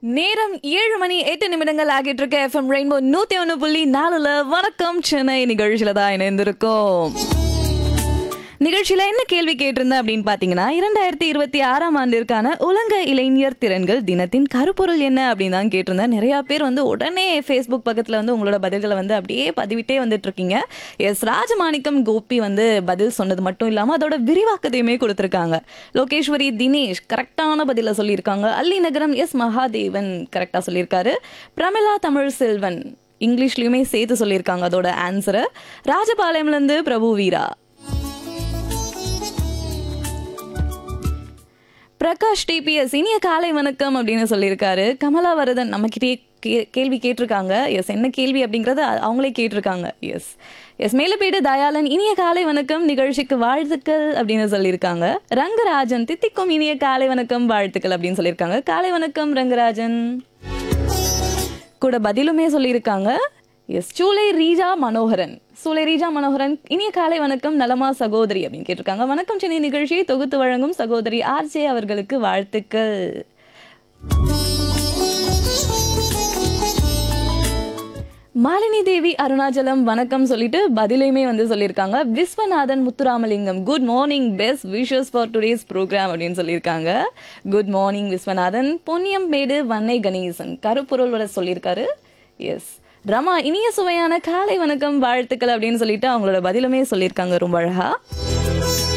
நேரம் ஏழு மணி எட்டு நிமிடங்கள் ஆகிட்டு இருக்க எஃப்எம் ரெயின்போ நூத்தி ஒண்ணு புள்ளி நாலுல வணக்கம் சென்னை நிகழ்ச்சியில தான் இணைந்திருக்கோம் நிகழ்ச்சியில என்ன கேள்வி கேட்டிருந்தேன் அப்படின்னு பாத்தீங்கன்னா இரண்டாயிரத்தி இருபத்தி ஆறாம் ஆண்டிற்கான உலக இளைஞர் திறன்கள் தினத்தின் கருப்பொருள் என்ன அப்படின்னு தான் கேட்டிருந்தேன் நிறைய பேர் வந்து உடனே ஃபேஸ்புக் பக்கத்துல வந்து உங்களோட பதில்களை வந்து அப்படியே பதிவிட்டே வந்துட்டு இருக்கீங்க எஸ் ராஜமாணிக்கம் கோபி வந்து பதில் சொன்னது மட்டும் இல்லாம அதோட விரிவாக்கத்தையுமே கொடுத்திருக்காங்க லோகேஸ்வரி தினேஷ் கரெக்டான பதில சொல்லியிருக்காங்க அல்லி நகரம் எஸ் மகாதேவன் கரெக்டா சொல்லியிருக்காரு பிரமிளா தமிழ் செல்வன் இங்கிலீஷ்லயுமே சேர்த்து சொல்லியிருக்காங்க அதோட ஆன்சரை ராஜபாளையம்ல இருந்து பிரபு வீரா பிரகாஷ் டிபிஎஸ் இனிய காலை வணக்கம் அப்படின்னு சொல்லியிருக்காரு கமலாவரதன் நம்மக்கிட்டே கே கேள்வி கேட்டிருக்காங்க எஸ் என்ன கேள்வி அப்படிங்கறத அ- அவங்களே கேட்டிருக்காங்க எஸ் எஸ் மேலப்பேடு தயாளன் இனிய காலை வணக்கம் நிகழ்ச்சிக்கு வாழ்த்துக்கள் அப்படின்னு சொல்லியிருக்காங்க ரங்கராஜன் தித்திக்கும் இனிய காலை வணக்கம் வாழ்த்துக்கள் அப்படின்னு சொல்லியிருக்காங்க காலை வணக்கம் ரங்கராஜன் கூட பதிலுமே சொல்லியிருக்காங்க எஸ் சூலை ரீஜா மனோகரன் சூலை ரீஜா மனோகரன் இனிய காலை வணக்கம் நலமா சகோதரி அப்படின்னு கேட்டிருக்காங்க வணக்கம் சென்னை நிகழ்ச்சியை தொகுத்து வழங்கும் சகோதரி ஆர்ஜே அவர்களுக்கு வாழ்த்துக்கள் மாலினி தேவி அருணாச்சலம் வணக்கம் சொல்லிட்டு பதிலையுமே வந்து சொல்லியிருக்காங்க Viswanathan Muthuramalingam good morning best wishes for today's programme அப்படின்னு சொல்லியிருக்காங்க குட் மார்னிங் விஸ்வநாதன் பொன்னியம்பேடு வன்னை கணேசன் கருப்பொருளோட சொல்லியிருக்காரு எஸ் ரமா இனிய சுவையான காலை வணக்கம் வாழ்த்துக்கள் அப்படின்னு சொல்லிட்டு அவங்களோட பதிலுமே சொல்லியிருக்காங்க ரொம்ப அழகா